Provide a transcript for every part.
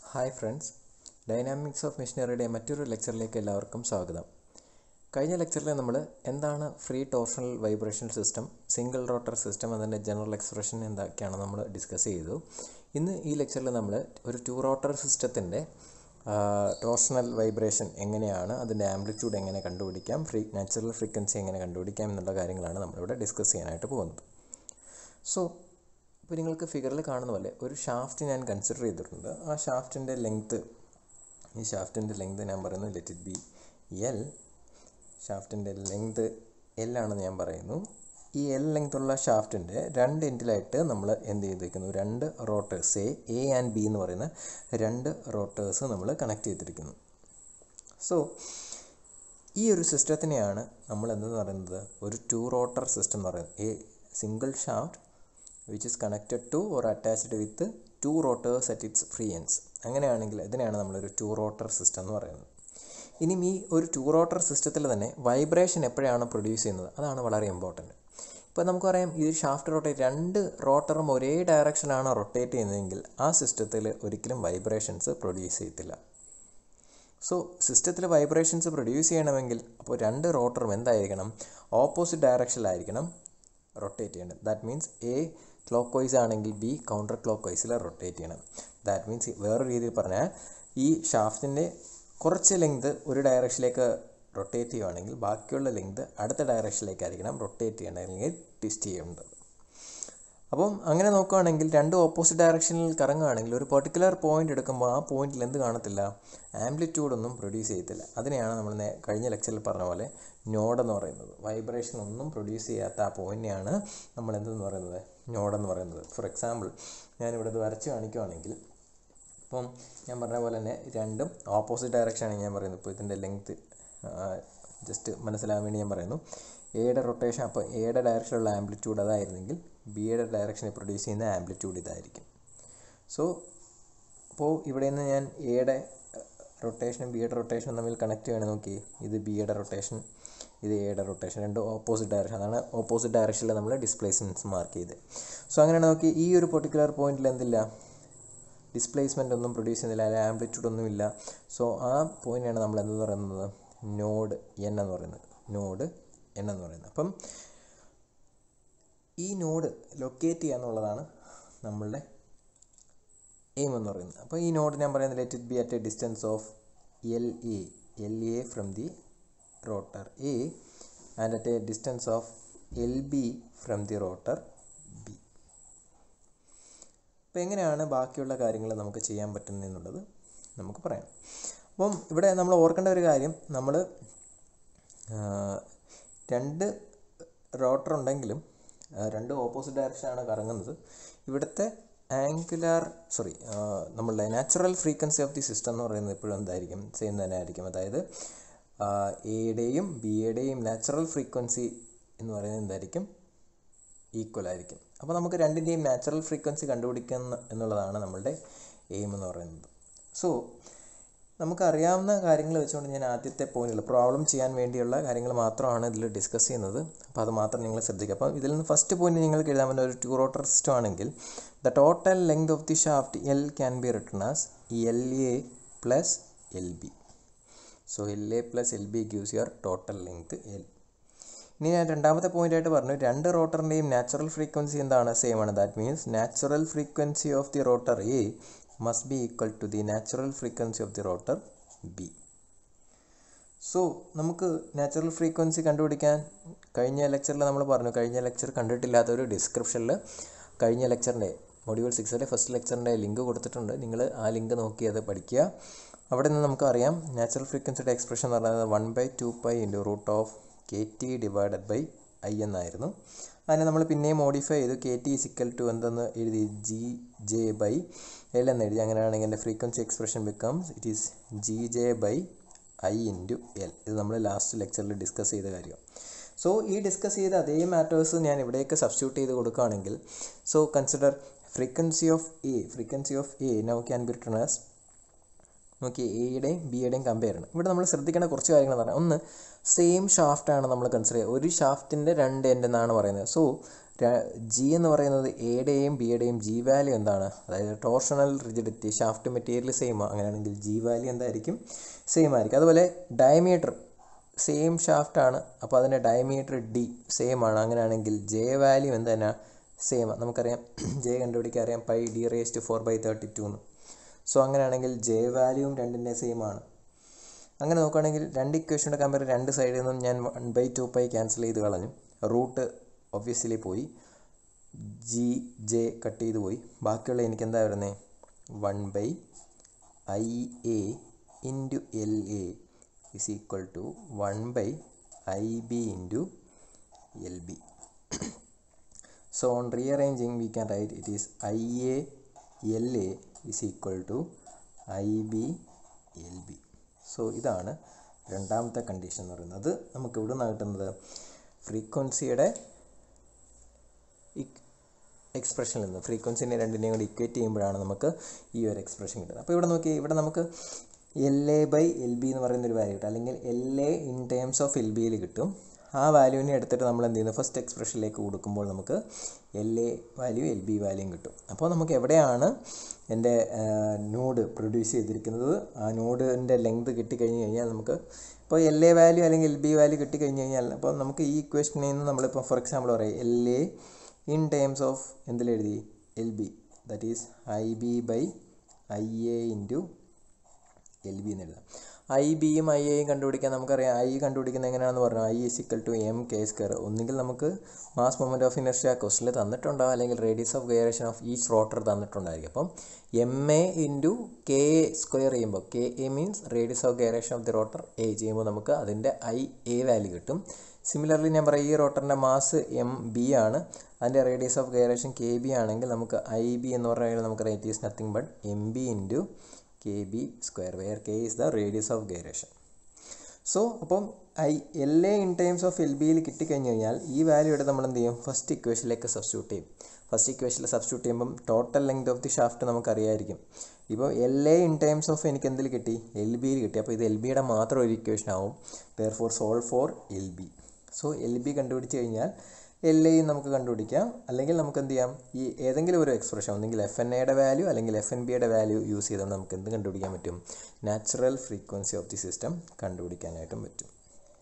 Hi friends dynamics of മെഷീനറിയുടെ മറ്റൊരു ലെക്ചറിലേക്ക് എല്ലാവർക്കും സ്വാഗതം കഴിഞ്ഞ ലെക്ചറിൽ നമ്മൾ എന്താണ് free torsional vibration system single rotor system അതിൻ്റെ ജനറൽ എക്സ്പ്രഷൻ എന്തൊക്കെയാണ് നമ്മൾ ഡിസ്കസ് ചെയ്തു ഇന്ന് ഈ ലെക്ചറിൽ നമ്മൾ ഒരു ടു റോട്ടർ സിസ്റ്റത്തിൻ്റെ ടോർഷണൽ വൈബ്രേഷൻ എങ്ങനെയാണ് അതിൻ്റെ ആംപ്ലിറ്റ്യൂഡ് എങ്ങനെ കണ്ടുപിടിക്കാം ഫ്രീ നാച്ചുറൽ ഫ്രീക്വൻസി എങ്ങനെ കണ്ടുപിടിക്കാം എന്നുള്ള കാര്യങ്ങളാണ് നമ്മളിവിടെ ഡിസ്കസ് ചെയ്യാനായിട്ട് പോകുന്നത് സോ ഇപ്പോൾ നിങ്ങൾക്ക് ഫിഗറിൽ കാണുന്ന പോലെ ഒരു ഷാഫ്റ്റ് ഞാൻ കൺസിഡർ ചെയ്തിട്ടുണ്ട് ആ ഷാഫ്റ്റിൻ്റെ ലെങ്ത്ത് ഈ ഷാഫ്റ്റിൻ്റെ ലെങ്ത് ഞാൻ പറയുന്നു ലെറ്റ് ഇറ്റ് ബി എൽ ഷാഫ്റ്റിൻ്റെ ലെങ്ത് എൽ ആണെന്ന് ഞാൻ പറയുന്നു ഈ എൽ ലെങ്ത് ഉള്ള ഷാഫ്റ്റിൻ്റെ രണ്ട് എൻഡിലായിട്ട് നമ്മൾ എന്ത് ചെയ്തിരിക്കുന്നു രണ്ട് rotors A A and B എന്ന് പറയുന്ന രണ്ട് റോട്ടേഴ്സ് നമ്മൾ കണക്ട് ചെയ്തിരിക്കുന്നു സോ ഈ ഒരു സിസ്റ്റത്തിനെയാണ് നമ്മൾ എന്തെന്ന് പറയുന്നത് ഒരു ടു റോട്ടർ സിസ്റ്റം എന്ന് പറയുന്നത് a single shaft which is connected to or attached with two rotors at its free ends അങ്ങനെയാണെങ്കിൽ ഇതിനെയാണ് നമ്മളൊരു ടു റോട്ടർ സിസ്റ്റം എന്ന് പറയുന്നത് ഇനിയും ഈ ഒരു ടു റോട്ടർ സിസ്റ്റത്തിൽ തന്നെ വൈബ്രേഷൻ എപ്പോഴാണ് പ്രൊഡ്യൂസ് ചെയ്യുന്നത് അതാണ് വളരെ ഇമ്പോർട്ടൻറ്റ് ഇപ്പോൾ നമുക്കറിയാം ഈ ഷാഫ്റ്റ് റൊട്ടേറ്റ് രണ്ട് റോട്ടറും ഒരേ ഡയറക്ഷനാണ് റൊട്ടേറ്റ് ചെയ്യുന്നതെങ്കിൽ ആ സിസ്റ്റത്തിൽ ഒരിക്കലും വൈബ്രേഷൻസ് പ്രൊഡ്യൂസ് ചെയ്യത്തില്ല സോ സിസ്റ്റത്തിൽ വൈബ്രേഷൻസ് പ്രൊഡ്യൂസ് ചെയ്യണമെങ്കിൽ അപ്പോൾ രണ്ട് റോട്ടറും എന്തായിരിക്കണം ഓപ്പോസിറ്റ് ഡയറക്ഷനിലായിരിക്കണം റൊട്ടേറ്റ് ചെയ്യേണ്ടത് that means A clockwise ആണെങ്കിൽ ബി കൗണ്ടർ ക്ലോക്ക് വൈസിൽ റൊട്ടേറ്റ് ചെയ്യണം ദാറ്റ് മീൻസ് വേറൊരു രീതിയിൽ പറഞ്ഞാൽ ഈ ഷാഫ്റ്റിൻ്റെ കുറച്ച് ലെങ്ത് ഒരു ഡയറക്ഷനിലേക്ക് റൊട്ടേറ്റ് ചെയ്യുവാണെങ്കിൽ ബാക്കിയുള്ള ലെങ്ത് അടുത്ത ഡയറക്ഷനിലേക്കായിരിക്കണം റൊട്ടേറ്റ് ചെയ്യേണ്ടത് അല്ലെങ്കിൽ ട്വിസ്റ്റ് ചെയ്യേണ്ടത് അപ്പം അങ്ങനെ നോക്കുകയാണെങ്കിൽ രണ്ട് ഓപ്പോസിറ്റ് ഡയറക്ഷനിൽ കറങ്ങുകയാണെങ്കിൽ ഒരു പെർട്ടിക്കുലർ പോയിന്റ് എടുക്കുമ്പോൾ ആ പോയിന്റിൽ എന്ത് കാണത്തില്ല ആംപ്ലിറ്റ്യൂഡ് ഒന്നും പ്രൊഡ്യൂസ് ചെയ്യത്തില്ല അതിനെയാണ് നമ്മൾ നേ കഴിഞ്ഞ ലെക്ചറിൽ പറഞ്ഞ പോലെ നോഡ് എന്ന് പറയുന്നത് വൈബ്രേഷൻ ഒന്നും പ്രൊഡ്യൂസ് ചെയ്യാത്ത ആ പോയിന്റിനെയാണ് നമ്മൾ എന്തെന്ന് പറയുന്നത് നോഡ് എന്ന് പറയുന്നത് ഫോർ എക്സാമ്പിൾ ഞാനിവിടെ ഇത് വരച്ച് കാണിക്കുകയാണെങ്കിൽ ഇപ്പം ഞാൻ പറഞ്ഞ പോലെ തന്നെ രണ്ടും ഓപ്പോസിറ്റ് ഡയറക്ഷനാണ് ഞാൻ പറയുന്നത് ഇപ്പോൾ ഇതിൻ്റെ ലെങ്ത്ത് ജസ്റ്റ് മനസ്സിലാകാൻ വേണ്ടി ഞാൻ പറയുന്നു എയുടെ റൊട്ടേഷൻ അപ്പോൾ എയുടെ ഡയറക്ഷനിലുള്ള ആംപ്ലിറ്റ്യൂഡ് അതായിരുന്നെങ്കിൽ ബിയുടെ ഡയറക്ഷനിൽ പ്രൊഡ്യൂസ് ചെയ്യുന്ന ആംപ്ലിറ്റ്യൂഡ് ഇതായിരിക്കും സോ അപ്പോൾ ഇവിടെ നിന്ന് ഞാൻ എയുടെ റൊട്ടേഷനും ബിയുടെ റൊട്ടേഷനും തമ്മിൽ കണക്ട് ചെയ്യണം നോക്കി ഇത് ബിയുടെ റൊട്ടേഷൻ ഇത് എയുടെ റൊട്ടേഷൻ രണ്ട് ഓപ്പോസിറ്റ് ഡയറക്ഷൻ അതാണ് ഓപ്പോസിറ്റ് ഡയറക്ഷനിൽ നമ്മൾ ഡിസ്പ്ലേസ്മെൻറ്റ്സ് മാർക്ക് ചെയ്ത് സോ അങ്ങനെയാണ് നോക്കി ഈ ഒരു പെർട്ടിക്കുലർ പോയിന്റിൽ എന്തില്ല ഡിസ്പ്ലേസ്മെൻ്റ് ഒന്നും പ്രൊഡ്യൂസ് ചെയ്യുന്നില്ല അല്ലെങ്കിൽ ആംപ്ലിറ്റ്യൂഡ് ഒന്നുമില്ല സോ ആ പോയിൻ്റാണ് നമ്മൾ എന്തെന്ന് പറയുന്നത് നോഡ് എൻ എന്ന് പറയുന്നത് നോഡ് എൻ എന്ന് പറയുന്നത് അപ്പം ഈ നോഡ് ലൊക്കേറ്റ് ചെയ്യുക എന്നുള്ളതാണ് നമ്മളുടെ എയിം എന്ന് പറയുന്നത് അപ്പോൾ ഈ നോഡ് ഞാൻ പറയുന്നത് let it be at a distance of L A L A from the rotor A and at a distance of L B from the rotor B അപ്പോൾ എങ്ങനെയാണ് ബാക്കിയുള്ള കാര്യങ്ങൾ നമുക്ക് ചെയ്യാൻ പറ്റുന്നത് എന്നുള്ളത് നമുക്ക് പറയാം അപ്പം ഇവിടെ നമ്മൾ ഓർക്കേണ്ട ഒരു കാര്യം നമ്മൾ രണ്ട് റോട്ടർ ഉണ്ടെങ്കിലും രണ്ട് ഓപ്പോസിറ്റ് ഡയറക്ഷനാണ് കറങ്ങുന്നത് ഇവിടുത്തെ ആംഗുലാർ സോറി നമ്മളുടെ natural frequency of the system എന്ന് പറയുന്നത് എപ്പോഴും എന്തായിരിക്കും സെയിം തന്നെ ആയിരിക്കും അതായത് എയുടെയും ബിയുടെയും നാച്ചുറൽ ഫ്രീക്വൻസി എന്ന് പറയുന്നത് എന്തായിരിക്കും ഈക്വൽ ആയിരിക്കും അപ്പോൾ നമുക്ക് രണ്ടിൻ്റെയും നാച്ചുറൽ ഫ്രീക്വൻസി കണ്ടുപിടിക്കുന്ന എന്നുള്ളതാണ് നമ്മളുടെ എയിം എന്ന് പറയുന്നത് സോ നമുക്കറിയാവുന്ന കാര്യങ്ങൾ വെച്ചുകൊണ്ട് ഞാൻ ആദ്യത്തെ പോയിന്റിൽ പ്രോബ്ലം ചെയ്യാൻ വേണ്ടിയുള്ള കാര്യങ്ങൾ മാത്രമാണ് ഇതിൽ ഡിസ്കസ് ചെയ്യുന്നത് അപ്പോൾ അത് മാത്രം നിങ്ങൾ ശ്രദ്ധിക്കുക അപ്പോൾ ഇതിൽ നിന്ന് ഫസ്റ്റ് പോയിന്റ് നിങ്ങൾക്ക് എഴുതാൻ പറ്റുന്ന ഒരു ടു റോട്ടർ സിസ്റ്റം ആണെങ്കിൽ the total length of the shaft L can be written as L A plus L B so L A plus L B gives your total length L ഇനി ഞാൻ രണ്ടാമത്തെ point ആയിട്ട് പറഞ്ഞു രണ്ട് റോട്ടറിൻ്റെയും natural frequency എന്താണ് same ആണ് that means natural frequency of the rotor A must be equal to the natural frequency of the rotor B. So നമുക്ക് നാച്ചുറൽ ഫ്രീക്വൻസി കണ്ടുപിടിക്കാൻ കഴിഞ്ഞ ലെക്ചറിൽ നമ്മൾ പറഞ്ഞു കഴിഞ്ഞ ലെക്ചർ കണ്ടിട്ടില്ലാത്ത ഒരു ഡിസ്ക്രിപ്ഷനിൽ കഴിഞ്ഞ ലെക്ചറിൻ്റെ മൊഡ്യൂൾ സിക്സിലെ ഫസ്റ്റ് ലെക്ചറിൻ്റെ ലിങ്ക് കൊടുത്തിട്ടുണ്ട് നിങ്ങൾ ആ ലിങ്ക് നോക്കി അത് പഠിക്കുക അവിടെ നിന്ന് നമുക്കറിയാം നാച്ചുറൽ ഫ്രീക്വൻസിയുടെ എക്സ്പ്രഷൻ എന്ന് പറയുന്നത് one by two pi into root of K T divided by I എന്നായിരുന്നു അതിനെ നമ്മൾ പിന്നെയും മോഡിഫൈ ചെയ്തു കെ ടി ഇസിക്കൽ ടു എന്തെന്ന് എഴുതി ജി ജെ ബൈ എൽ എന്ന് എഴുതി അങ്ങനെയാണെങ്കിൽ എൻ്റെ frequency expression becomes it is G J by I into L ഇത് നമ്മൾ ലാസ്റ്റ് ലെക്ചറിൽ ഡിസ്കസ് ചെയ്ത കാര്യം സോ ഈ ഡിസ്കസ് ചെയ്ത അതേ മാറ്റേഴ്സ് ഞാൻ ഇവിടേക്ക് സബ്സ്റ്റിറ്റ്യൂട്ട് ചെയ്ത് കൊടുക്കുകയാണെങ്കിൽ so consider frequency of A frequency of A now can be written as നോക്കി എയുടെയും ബിയുടെയും കമ്പയർ ചെയ്യണം ഇവിടെ നമ്മൾ ശ്രദ്ധിക്കേണ്ട കുറച്ച് കാര്യങ്ങൾ എന്ന് പറഞ്ഞാൽ ഒന്ന് സെയിം ഷാഫ്റ്റാണ് നമ്മൾ കൺസിഡർ ചെയ്യുക ഒരു ഷാഫ്റ്റിൻ്റെ രണ്ട് എൻഡ് എന്നാണ് പറയുന്നത് സോ ജി എന്ന് പറയുന്നത് എയുടെയും ബിയുടെയും ജി വാല്യൂ എന്താണ് അതായത് torsional rigidity shaft material same അങ്ങനെയാണെങ്കിൽ ജി വാല്യൂ എന്തായിരിക്കും സെയിം ആയിരിക്കും അതുപോലെ ഡയമീറ്റർ സെയിം ഷാഫ്റ്റ് ആണ് അപ്പോൾ അതിൻ്റെ ഡയമീറ്റർ ഡി സെയിം ആണ് അങ്ങനെയാണെങ്കിൽ ജെ വാല്യൂ എന്ത് തന്നെ സെയിം നമുക്കറിയാം ജെ കണ്ടുപിടിക്കാൻ അറിയാം pi D raised four by thirty two എന്ന് സോ അങ്ങനെയാണെങ്കിൽ ജെ വാല്യൂവും രണ്ടിൻ്റെ സെയിം ആണ് അങ്ങനെ നോക്കുകയാണെങ്കിൽ രണ്ട് ഇക്വേഷൻ്റെ കമ്പയർ രണ്ട് സൈഡിൽ നിന്നും ഞാൻ one by two pi cancel ചെയ്ത് കളഞ്ഞു റൂട്ട് ഒബ്വിയസ്ലി പോയി ജി ജെ കട്ട് ചെയ്ത് പോയി ബാക്കിയുള്ള എനിക്ക് എന്താ വരുന്നത് one by I A into L A is equal to one by I B into L B so on rearranging we can write it is I A L A is equal to I B L B so ഇതാണ് രണ്ടാമത്തെ condition എന്ന് പറയുന്നത് അത് നമുക്ക് ഇവിടെ നിന്ന് കിട്ടുന്നത് ഫ്രീക്വൻസിയുടെ എക്സ്പ്രഷനിൽ നിന്ന് ഫ്രീക്വൻസിനെ രണ്ടിനെയും കൂടി ഇക്വേറ്റ് ചെയ്യുമ്പോഴാണ് നമുക്ക് ഈ ഒരു എക്സ്പ്രഷൻ കിട്ടുന്നത് അപ്പോൾ ഇവിടെ നോക്കി ഇവിടെ നമുക്ക് L A by L B എന്ന് പറയുന്ന ഒരു വാല്യൂ കിട്ടും അല്ലെങ്കിൽ L A in terms of L ബിയിൽ കിട്ടും ആ വാല്യൂവിനെ എടുത്തിട്ട് നമ്മൾ എന്ത് ചെയ്യുന്നു ഫസ്റ്റ് എക്സ്പ്രഷനിലേക്ക് കൊടുക്കുമ്പോൾ നമുക്ക് L A value L B വാല്യൂയും കിട്ടും അപ്പോൾ നമുക്ക് എവിടെയാണ് എൻ്റെ നോഡ് പ്രൊഡ്യൂസ് ചെയ്തിരിക്കുന്നത് ആ നോഡിൻ്റെ ലെങ്ത് കിട്ടിക്കഴിഞ്ഞ് കഴിഞ്ഞാൽ നമുക്ക് ഇപ്പോൾ എൽ എ വാല്യൂ അല്ലെങ്കിൽ എൽ ബി വാല്യൂ കിട്ടിക്കഴിഞ്ഞ് കഴിഞ്ഞാൽ അപ്പോൾ നമുക്ക് ഈ ഇക്വേഷനിൽ നിന്ന് നമ്മളിപ്പോൾ ഫോർ എക്സാമ്പിൾ പറയും L A in terms of എന്തിലെഴുതി L B that is I B by I A into L B എന്ന് എഴുതാം ഐ ബിയും ഐ എയും കണ്ടുപിടിക്കാൻ നമുക്കറിയാം ഐ കണ്ടുപിടിക്കുന്നത് എങ്ങനെയാണെന്ന് പറഞ്ഞു I is equal to M K square ഒന്നുകിൽ നമുക്ക് മാസ് മൊമെൻറ്റ് ഓഫ് ഇനർഷ്യ ക്വസ്റ്റിൽ തന്നിട്ടുണ്ടാവും അല്ലെങ്കിൽ radius of gyration of each rotor തന്നിട്ടുണ്ടായിരിക്കും അപ്പം M A into K A square ചെയ്യുമ്പോൾ K A means radius of gyration of the rotor A ചെയ്യുമ്പോൾ നമുക്ക് അതിൻ്റെ ഐ എ വാല്യൂ കിട്ടും സിമിലർലി ഞാൻ പറയാം ഈ റോട്ടറിൻ്റെ മാസ് എം ബി ആണ് അതിൻ്റെ radius of gyration K B ആണെങ്കിൽ നമുക്ക് ഐ ബി എന്ന് പറഞ്ഞാൽ നമുക്ക് rate is nothing but M B into K B square where K is the radius of gyration so അപ്പം I L A in times of L ബിയിൽ കിട്ടിക്കഴിഞ്ഞ് കഴിഞ്ഞാൽ ഈ വാല്യൂ എടുത്ത് നമ്മൾ എന്ത് ചെയ്യും ഫസ്റ്റ് ഇക്വേഷനിലേക്ക് സബ്സ്റ്റിറ്റ്യൂട്ട് ചെയ്യും ഫസ്റ്റ് ഇക്വേഷനിൽ സബ്സ്റ്റിറ്റ്യൂട്ട് ചെയ്യുമ്പം total length of the shaft നമുക്കറിയായിരിക്കും ഇപ്പോൾ L A in times of എനിക്ക് എന്തിൽ കിട്ടി എൽ ബിയിൽ കിട്ടി അപ്പോൾ ഇത് എൽ ബിയുടെ മാത്രം ഒരു ഇക്വേഷൻ ആവും therefore solve for L B so L B കണ്ടുപിടിച്ച് കഴിഞ്ഞാൽ എൽ എയും നമുക്ക് കണ്ടുപിടിക്കാം അല്ലെങ്കിൽ നമുക്ക് എന്ത് ചെയ്യാം ഈ ഏതെങ്കിലും ഒരു എക്സ്പ്രഷൻ ഒന്നെങ്കിൽ എഫ് എൻ എയുടെ വാല്യൂ അല്ലെങ്കിൽ എഫ് എൻ ബിയുടെ വാല്യൂ യൂസ് ചെയ്തുകൊണ്ട് നമുക്ക് എന്ത് കണ്ടുപിടിക്കാൻ പറ്റും natural frequency of the system കണ്ടുപിടിക്കാനായിട്ടും പറ്റും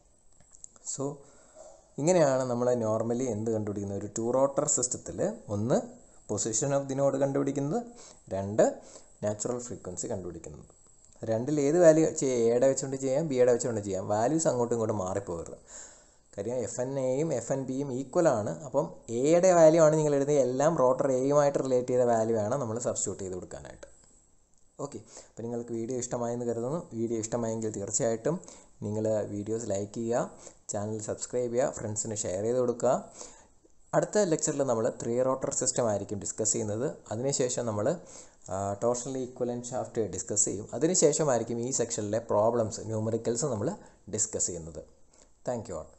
സോ ഇങ്ങനെയാണ് നമ്മൾ നോർമലി എന്ത് കണ്ടുപിടിക്കുന്നത് ഒരു ടു റോട്ടർ സിസ്റ്റത്തിൽ ഒന്ന് പൊസിഷൻ ഓഫ് ദി നോഡ് കണ്ടുപിടിക്കുന്നത് രണ്ട് നാച്ചുറൽ ഫ്രീക്വൻസി കണ്ടുപിടിക്കുന്നത് രണ്ടിൽ ഏത് വാല്യൂ എയുടെ വെച്ചുകൊണ്ട് ചെയ്യാം ബിയുടെ വെച്ചുകൊണ്ട് ചെയ്യാം വാല്യൂസ് അങ്ങോട്ടും ഇങ്ങോട്ടും മാറിപ്പോകരുത് കാര്യം എഫ് എൻ എയും എഫ് എൻ ബിയും ഈക്വൽ ആണ് അപ്പം എയുടെ വാല്യൂ ആണ് നിങ്ങൾ എഴുതിയ എല്ലാം റോട്ടർ എയുമായിട്ട് റിലേറ്റ് ചെയ്ത വാല്യൂ ആണ് നമ്മൾ സബ്സ്റ്റിറ്റ്യൂട്ട് ചെയ്ത് കൊടുക്കാനായിട്ട് ഓക്കെ അപ്പോൾ നിങ്ങൾക്ക് വീഡിയോ ഇഷ്ടമായെന്ന് കരുതുന്നു വീഡിയോ ഇഷ്ടമായെങ്കിൽ തീർച്ചയായിട്ടും നിങ്ങൾ വീഡിയോസ് ലൈക്ക് ചെയ്യുക ചാനൽ സബ്സ്ക്രൈബ് ചെയ്യുക ഫ്രണ്ട്സിന് ഷെയർ ചെയ്ത് കൊടുക്കുക അടുത്ത ലെക്ചറിൽ നമ്മൾ ത്രീ റോട്ടർ സിസ്റ്റം ആയിരിക്കും ഡിസ്കസ് ചെയ്യുന്നത് അതിനുശേഷം നമ്മൾ ടോർഷണലി ഈക്വലൻ ഷാഫ്റ്റ് ഡിസ്കസ് ചെയ്യും അതിനുശേഷമായിരിക്കും ഈ സെക്ഷനിലെ പ്രോബ്ലംസ് ന്യൂമറിക്കൽസ് നമ്മൾ ഡിസ്കസ് ചെയ്യുന്നത് താങ്ക് യു ആൾ